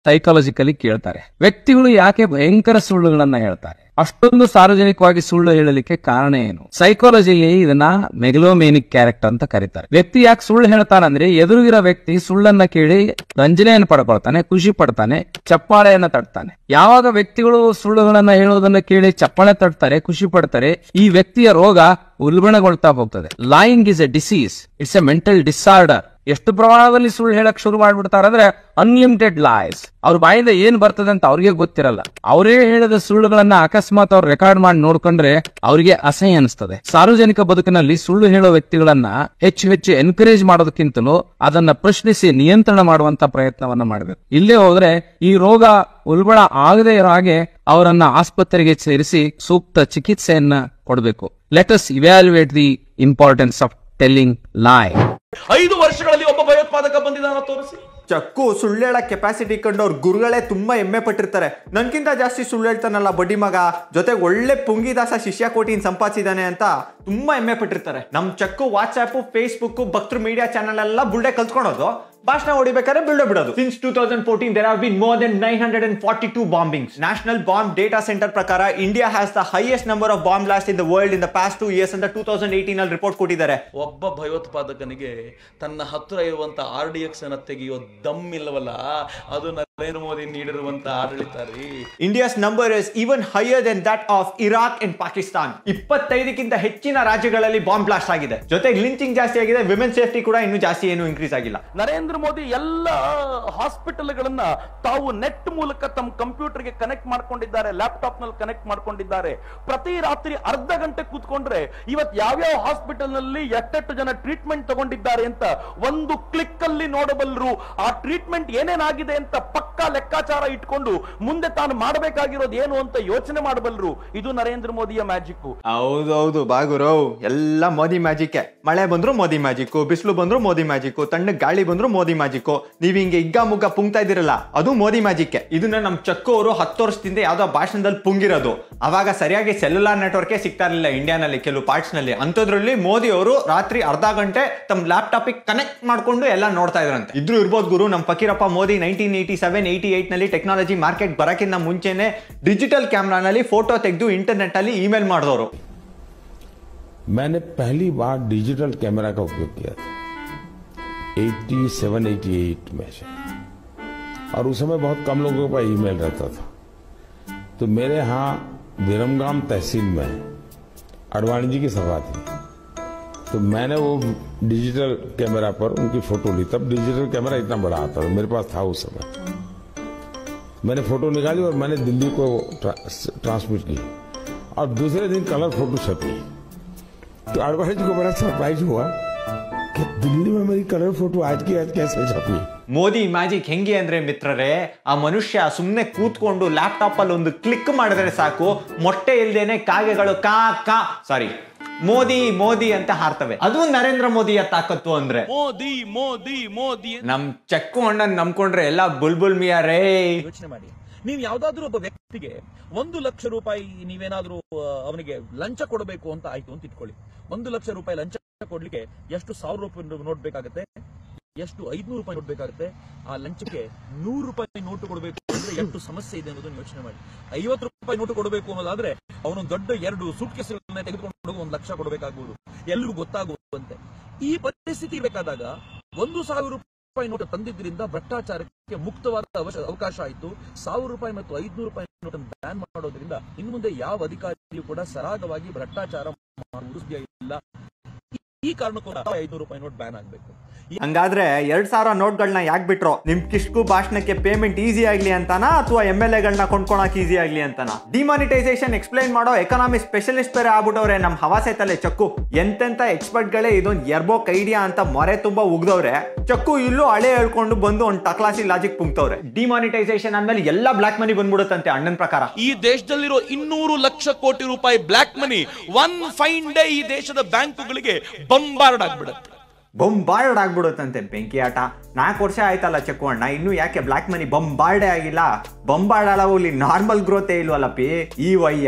psychologically ಕೇಳ್ತಾರೆ ವ್ಯಕ್ತಿಗಳು ಯಾಕೆ ಭಯಂಕರ ಸುಳ್ಳುಗಳನ್ನ ಹೇಳ್ತಾರೆ ಅಷ್ಟೊಂದು ಸಾರ್ವಜನಿಕವಾಗಿ ಸುಳ್ಳು ಹೇಳಲಿಕ್ಕೆ ಕಾರಣ ಏನು ಸೈಕಾಲಜಿಲಿ ಇದನ್ನ ಮೆಗಲೋಮೇನಿಕ್ ಕ್ಯಾರೆಕ್ಟರ್ ಅಂತ ಕರೀತಾರೆ ವ್ಯಕ್ತಿ ಯಾಕೆ ಸುಳ್ಳು ಹೇಳ್ತಾನಂದ್ರೆ ಎದುರುಗಿರೋ ವ್ಯಕ್ತಿ ಸುಳ್ಳನ್ನ ಕೇಳಿ ರಂಜನೆಯನ್ನು ಪಡ್ಕೊಳ್ತಾನೆ ಖುಷಿ ಪಡ್ತಾನೆ ಚಪ್ಪಾಳೆಯನ್ನ ತಟ್ತಾನೆ ಯಾವಾಗ ವ್ಯಕ್ತಿಗಳು ಸುಳ್ಳುಗಳನ್ನ ಹೇಳೋದನ್ನ ಕೇಳಿ ಚಪ್ಪಾಳೆ ತಟ್ತಾರೆ ಖುಷಿ ಪಡ್ತಾರೆ ಈ ವ್ಯಕ್ತಿಯ ರೋಗ ಉಲ್ಬಣಗೊಳ್ತಾ ಹೋಗ್ತದೆ lying is a disease it's a mental disorder ಎಷ್ಟು ಪ್ರಮಾಣದಲ್ಲಿ ಸುಳ್ಳು ಹೇಳಕ್ ಶುರು ಮಾಡ್ಬಿಡ್ತಾರೆ ಅಂದ್ರೆ ಅನ್ಲಿಮಿಟೆಡ್ ಲಾಯ್ಸ್ ಅವ್ರ ಬಾಯಿಂದ ಏನ್ ಬರ್ತದೆ ಅಂತ ಅವ್ರಿಗೆ ಗೊತ್ತಿರಲ್ಲ ಅವರೇ ಹೇಳಿದ ಸುಳ್ಳುಗಳನ್ನ ಅಕಸ್ಮಾತ್ ಅವ್ರು ರೆಕಾರ್ಡ್ ಮಾಡಿ ನೋಡ್ಕೊಂಡ್ರೆ ಅವರಿಗೆ ಅಸಹ್ಯ ಅನಿಸ್ತದೆ ಸಾರ್ವಜನಿಕ ಬದುಕಿನಲ್ಲಿ ಸುಳ್ಳು ಹೇಳೋ ವ್ಯಕ್ತಿಗಳನ್ನ ಹೆಚ್ಚು ಹೆಚ್ಚು ಎನ್ಕರೇಜ್ ಮಾಡೋದಕ್ಕಿಂತಲೂ ಅದನ್ನ ಪ್ರಶ್ನಿಸಿ ನಿಯಂತ್ರಣ ಮಾಡುವಂತ ಪ್ರಯತ್ನವನ್ನ ಮಾಡಬೇಕು ಇಲ್ಲೇ ಹೋದ್ರೆ ಈ ರೋಗ ಉಲ್ಬಣ ಆಗದೇ ಇರೋ ಹಾಗೆ ಅವರನ್ನ ಆಸ್ಪತ್ರೆಗೆ ಸೇರಿಸಿ ಸೂಕ್ತ ಚಿಕಿತ್ಸೆಯನ್ನ ಕೊಡಬೇಕು let us evaluate the importance of telling lie ಐದು ವರ್ಷಗಳಲ್ಲಿ ಒಬ್ಬ ಭಯೋತ್ಪಾದಕ ಬಂದಿದ್ದಾನ ತೋರಿಸಿ ಚಕ್ಕು ಸುಳ್ಳು ಹೇಳೋ ಕೆಪಾಸಿಟಿ ಕಂಡು ಅವ್ರ ಗುರುಗಳೇ ತುಂಬಾ ಹೆಮ್ಮೆ ಪಟ್ಟಿರ್ತಾರೆ ನನ್ಕಿಂತ ಜಾಸ್ತಿ ಸುಳ್ಳು ಹೇಳ್ತಾನಲ್ಲ ಬಡ್ಡಿ ಮಗ ಜೊತೆಗೆ ಒಳ್ಳೆ ಪುಂಗಿದಾಸ ಶಿಷ್ಯ ಕೋಟಿನ ಸಂಪಾದಿಸಿದಾನೆ ಅಂತ ತುಂಬಾ ಹೆಮ್ಮೆ ಪಟ್ಟಿರ್ತಾರೆ ನಮ್ ಚಕ್ಕು ವಾಟ್ಸ್ಆಪ್ ಫೇಸ್ಬುಕ್ ಭಕ್ತೃ ಮೀಡಿಯಾ ಚಾನಲ್ ಎಲ್ಲ ಬುಲ್ಡೆ ಕಲ್ತ್ಕೊಳೋದು ಭಾಷಣ ಹೊಡಿಬೇಕಾದ್ರೆ ಬಿಡೋ ಬಿಡೋದು since two thousand fourteen there have been more than nine hundred and forty two bombings national bomb data centre ಪ್ರಕಾರ India has the highest number of bomb blast in the world in the past two years ಅಂತ two thousand eighteen ಅಲ್ಲಿ report ಕೊಟ್ಟಿದ್ದಾರೆ ಒಬ್ಬ ಭಯೋತ್ಪಾದಕನಿಗೆ ತನ್ನ ಹತ್ತಿರ ಇರುವಂತ R D X ಅನ್ನ ತೆಗೆಯೋ ದಮ್ ಇಲ್ಲವಲ್ಲ ಅದು ನರೇಂದ್ರ ಮೋದಿ ನೀಡಿರುವಂತ ಆಡಳಿತ ರೀ India's number is even higher than that of Iraq and Pakistan ಇಪ್ಪತ್ತೈದಕ್ಕಿಂತ ಹೆಚ್ಚಿನ ರಾಜ್ಯಗಳಲ್ಲಿ ಬಾಂಬ್ ಬ್ಲಾಸ್ಟ್ ಆಗಿದೆ ಜೊತೆಗೆ ಲಿಂಚಿಂಗ್ ಜಾಸ್ತಿ ಆಗಿದೆ ವಿಮೆನ್ ಸೇಫ್ಟಿ ಕೂಡ ಇನ್ನೂ ಜಾಸ್ತಿ ಏನು ಇನ್ಕ್ರೀಸ್ ಆಗಿಲ್ಲ ನರೇಂದ್ರ ಮೋದಿ ಎಲ್ಲ ಹಾಸ್ಪಿಟಲ್ಗಳನ್ನ ತಾವು ನೆಟ್ ಮೂಲಕ ತಮ್ಮ ಕಂಪ್ಯೂಟರ್ಗೆ ಕನೆಕ್ಟ್ ಮಾಡ್ಕೊಂಡಿದ್ದಾರೆ ಲ್ಯಾಪ್ಟಾಪ್ ನಲ್ಲಿ ಕನೆಕ್ಟ್ ಮಾಡ್ಕೊಂಡಿದ್ದಾರೆ ಪ್ರತಿ ರಾತ್ರಿ ಅರ್ಧ ಗಂಟೆ ಕೂತ್ಕೊಂಡ್ರೆ ಇವತ್ ಯಾವ್ಯಾವ ಹಾಸ್ಪಿಟಲ್ ನಲ್ಲಿ ಎಷ್ಟೆಷ್ಟು ಜನ ಟ್ರೀಟ್ಮೆಂಟ್ ತಗೊಂಡಿದ್ದಾರೆ ಅಂತ ಒಂದು ಕ್ಲಿಕ್ ಅಲ್ಲಿ ನೋಡಬಲ್ಲರು ಆ ಟ್ರೀಟ್ಮೆಂಟ್ ಏನೇನಾಗಿದೆ ಅಂತ ಪಕ್ಕಾ ಲೆಕ್ಕಾಚಾರ ಇಟ್ಕೊಂಡು ಮುಂದೆ ತಾನು ಮಾಡಬೇಕಾಗಿರೋದು ಏನು ಅಂತ ಯೋಚನೆ ಮಾಡಬಲ್ಲರು ಇದು ನರೇಂದ್ರ ಮೋದಿಯ ಮ್ಯಾಜಿಕ್ ಹೌದೌದು ಬಾಗುರು ಎಲ್ಲ ಮೋದಿ ಮ್ಯಾಜಿಕ್ ಮಳೆ ಬಂದ್ರು ಮೋದಿ ಮ್ಯಾಜಿಕ್ ಬಿಸಿಲು ಬಂದ್ರು ಮೋದಿ ಮ್ಯಾಜಿಕ್ ತಣ್ಣ ಗಾಳಿ ಬಂದ್ರು ಮೋದಿ ಮ್ಯಾಜಿಕ್ ನೀವ್ ಹಿಂಗೆ ಇಗ್ಗ ಮುಗ್ಗ ಪುಂಗ್ತಾ ಇದ್ದೀರಲ್ಲ ಅದು ಮೋದಿ ಮ್ಯಾಜಿಕ್ ಇದನ್ನ ನಮ್ ಚಕ್ಕು ಅವರು ಹತ್ತು ವರ್ಷದಿಂದ ಯಾವ್ದೋ ಭಾಷಣದಲ್ಲಿ ಪುಂಗಿರೋದು ಅವಾಗ ಸರಿಯಾಗಿ ಸೆಲ್ಯುಲಾರ್ ನೆಟ್ವರ್ಕೇ ಸಿಗ್ತಾ ಇರಲಿಲ್ಲ ಇಂಡಿಯಾನಲ್ಲಿ ಕೆಲವು ಪಾರ್ಟ್ಸ್ ನಲ್ಲಿ ಅಂಥದ್ರಲ್ಲಿ ಮೋದಿ ಅವರು ರಾತ್ರಿ ಅರ್ಧ ಗಂಟೆ ತಮ್ಮ ಲ್ಯಾಪ್ಟಾಪ್ ಕನೆಕ್ಟ್ ಮಾಡ್ಕೊಂಡು ಎಲ್ಲ ನೋಡ್ತಾ ಇದ್ರಂತೆ ಇದ್ರು ಇರ್ಬೋದು ಗುರು ನಮ್ Fakirappa Modi nineteen eighty seven eighty eight ನಲ್ಲಿ ಟೆಕ್ನಾಲಜಿ ಮಾರ್ಕೆಟ್ ಬರಕ್ಕಿಂತ ಮುಂಚೆನೆ ಡಿಜಿಟಲ್ ಕ್ಯಾಮ್ರಾನಲ್ಲಿ ಫೋಟೋ ತೆಗೆದು ಇಂಟರ್ನೆಟ್ ಅಲ್ಲಿ ಇಮೇಲ್ ಮಾಡಿದವರು मैंने पहली बार डिजिटल कैमरा का उपयोग किया था 87 88 में से और उस समय बहुत कम लोगों का ईमेल रहता था तो मेरे यहाँ विरमगाम तहसील में अडवाणी जी की सभा थी तो मैंने वो डिजिटल कैमरा पर उनकी फोटो ली तब डिजिटल कैमरा इतना बड़ा आता था मेरे पास था उस समय मैंने फोटो निकाली और मैंने दिल्ली को ट्रा, ट्रांसमिट की और दूसरे दिन कलर फोटो छपी तो अडवाणी जी को बड़ा सरप्राइज हुआ कि दिल्ली में मेरी कलर फोटो आज की आज कैसे छपी ಮೋದಿ ಮ್ಯಾಜಿಕ್ ಹೆಂಗೆ ಅಂದ್ರೆ ಮಿತ್ರರೇ ಆ ಮನುಷ್ಯ ಸುಮ್ಮನೆ ಕೂತ್ಕೊಂಡು ಲ್ಯಾಪ್ಟಾಪ್ ಅಲ್ಲಿ ಒಂದು ಕ್ಲಿಕ್ ಮಾಡಿದ್ರೆ ಸಾಕು ಮೊಟ್ಟೆ ಇಲ್ದೇನೆ ಕಾಗೆಗಳು ಕಾ ಕಾ ಸಾರಿ ಮೋದಿ ಮೋದಿ ಅಂತ ಹಾರ್ತವೆ ಅದು ನರೇಂದ್ರ ಮೋದಿಯ ತಾಕತ್ತು ಅಂದ್ರೆ ಮೋದಿ ಮೋದಿ ಮೋದಿ ನಮ್ ಚಕ್ಕು ಅಣ್ಣನ್ ನಂಬ್ಕೊಂಡ್ರೆ ಎಲ್ಲ ಬುಲ್ಬುಲ್ ಮಿಯಾ ರೇ ಯೋಚನೆ ಮಾಡಿ ನೀವು ಯಾವ್ದಾದ್ರೂ ಒಬ್ಬ ವ್ಯಕ್ತಿಗೆ ಒಂದು ಲಕ್ಷ ರೂಪಾಯಿ ನೀವೇನಾದ್ರೂ ಆ, ಅವನಿಗೆ ಲಂಚ ಕೊಡಬೇಕು ಅಂತ ಆಯ್ತು ಅಂತ ಇಟ್ಕೊಳ್ಳಿ ಒಂದು ಲಕ್ಷ ರೂಪಾಯಿ ಲಂಚ ಕೊಡ್ಲಿಕ್ಕೆ ಎಷ್ಟು ಸಾವಿರ ರೂಪಾಯಿ ನೋಟ್ ಬೇಕಾಗುತ್ತೆ ಎಷ್ಟು ಐದ್ನೂರು ರೂಪಾಯಿ ನೋಟ್ ಬೇಕಾಗುತ್ತೆ ಆ ಲಂಚಕ್ಕೆ ನೂರು ರೂಪಾಯಿ ನೋಟು ಕೊಡಬೇಕು ಅಂದ್ರೆ ಎಷ್ಟು ಸಮಸ್ಯೆ ಇದೆ ಅನ್ನೋದನ್ನ ಯೋಚನೆ ಮಾಡಿ ಐವತ್ತು ರೂಪಾಯಿ ನೋಟು ಕೊಡಬೇಕು ಅನ್ನೋದಾದ್ರೆ ಅವನು ದೊಡ್ಡ ಎರಡು ಸೂಟ್ ಕೇಸ್ಗಳನ್ನ ತೆಗೆದುಕೊಂಡು ಹೋಗಿ ಒಂದು ಲಕ್ಷ ಕೊಡಬೇಕಾಗುವುದು ಎಲ್ರಿಗೂ ಗೊತ್ತಾಗುವಂತೆ ಈ ಪರಿಸ್ಥಿತಿ ಬೇಕಾದಾಗ ಒಂದು ಸಾವಿರ ರೂಪಾಯಿ ನೋಟು ತಂದಿದ್ರಿಂದ ಭ್ರಷ್ಟಾಚಾರಕ್ಕೆ ಮುಕ್ತವಾದ ಅವಶ- ಅವಕಾಶ ಆಯಿತು ಸಾವಿರ ರೂಪಾಯಿ ಮತ್ತು ಐದ್ನೂರು ರೂಪಾಯಿ ನೋಟನ್ನು ಬ್ಯಾನ್ ಮಾಡೋದ್ರಿಂದ ಇನ್ನು ಮುಂದೆ ಯಾವ ಅಧಿಕಾರಿಯೂ ಕೂಡ ಸರಾಗವಾಗಿ ಭ್ರಷ್ಟಾಚಾರ ಮಾಡುವುದು ಸಾಧ್ಯ ಇಲ್ಲ ಈ- ಈ ಕಾರಣಕ್ಕೂ ಐದ್ನೂರು ರೂಪಾಯಿ ನೋಟ್ ಬ್ಯಾನ್ ಆಗಬೇಕು ಹಂಗಾದ್ರೆ ಎರಡ್ ಸಾವಿರ ನೋಟ್ಗಳನ್ನ ಯಾಕೆ ಬಿಟ್ರು ನಿಮ್ ಕಿಷ್ಕು ಭಾಷಣಕ್ಕೆ ಪೇಮೆಂಟ್ ಈಸಿ ಆಗ್ಲಿ ಅಂತಾನಾ ಅಥವಾ ಎಮ್ ಎಲ್ ಎಗಳನ್ನ ಕೊಂಡ್ಕೊಳಕ್ ಈಸಿ ಆಗ್ಲಿ ಅಂತಾನ ಡಿಮಾನಿಟೈಸೇಷನ್ ಎಕ್ಸ್ಪ್ಲೈನ್ ಮಾಡೋ ಎಕನಾಮಿ ಸ್ಪೆಷಲಿಸ್ಟ್ ಬೇರೆ ಆಗ್ಬಿಟ್ಟವ್ರೆ ನಮ್ ಹವಾಸೆ ತಲೆ ಚಕ್ಕು ಎಂತೆಂತ ಎಕ್ಸ್ಪರ್ಟ್ ಗಳೇ ಇದೊಂದು ಎರ್ಬೋಕ್ ಐಡಿಯಾ ಅಂತ ಮೊರೆ ತುಂಬಾ ಉಗ್ದವ್ರೆ ಚಕ್ಕು ಇಲ್ಲೂ ಹಳೆ ಹೇಳ್ಕೊಂಡು ಬಂದು ಒಂದು ಟಕ್ಲಾಸಿ ಲಾಜಿಕ್ ಪುಂಕ್ತವ್ರೆ ಡಿಮಾನಿಟೈಸೇಷನ್ ಅಂದ್ಮೇಲೆ ಎಲ್ಲ ಬ್ಲಾಕ್ ಮನಿ ಬಂದ್ಬಿಡುತ್ತಂತೆ ಅಣ್ಣನ್ ಪ್ರಕಾರ ಈ ದೇಶದಲ್ಲಿರೋ ಇನ್ನೂರು ಲಕ್ಷ ಕೋಟಿ ರೂಪಾಯಿ black money one fine day ಈ ದೇಶದ ಬ್ಯಾಂಕುಗಳಿಗೆ ಬಂಬಾರ್ಡ್ ಆಗ್ಬಿಡುತ್ತೆ ಬೊಂಬಾರ್ಡ್ ಆಗ್ಬಿಡುತ್ತಂತೆ ಬೆಂಕಿ ಆಟ ನಾಲ್ಕು ವರ್ಷ ಆಯ್ತಲ್ಲ ಚಕ್ಕು ಅಣ್ಣ ಇನ್ನು ಯಾಕೆ ಬ್ಲಾಕ್ ಮನಿ ಬೊಂಬಾರ್ಡೇ ಆಗಿಲ್ಲ ಬೊಂಬಾರ್ಡ್ ಹೋಗ್ಲಿ ನಾರ್ಮಲ್ ಗ್ರೋತೆ ಇಲ್ವಲ್ಲ ಪಿ ಈ ವೈ